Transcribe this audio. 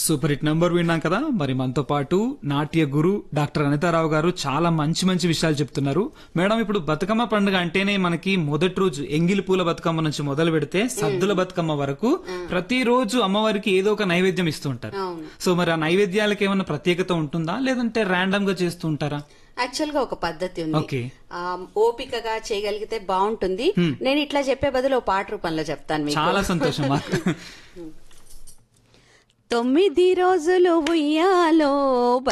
super hit number విన్నాం కదా మరి మనతో పాటు నాట్య గురు డాక్టర్ అనితారావు గారు చాలా మంచి మంచి విషయాలు చెప్తున్నారు మేడం ఇప్పుడు బతుకమ్మ పండుగ అంటేనే మనకి మొదటి రోజు ఎంగిలి పూల బతుకమ్మ నుంచి మొదలు పెడితే సద్దుల బతుకమ్మ వరకు ప్రతిరోజు అమ్మవారికి ఏదో ఒక నైవేద్యం ఇస్తూ ఉంటారు అవును సో మరి ఆ నైవేద్యాలకు ఏమైనా ప్రత్యేకత ఉంటుందా లేదంటే ర్యాండమ్ గా చేస్తూ ఉంటారా యాక్చువల్ గా ఒక పద్ధతి ఉంది ఓకే ఆ, ఓపికగా చేయగలిగితే బాగుంటుంది నేను ఇట్లా చెప్పే బదులు ఓ పాట రూపంలో చెప్తాను మీకు చాలా సంతోషం మాకు తొమ్మిది రోజులు ఉయ్యాలో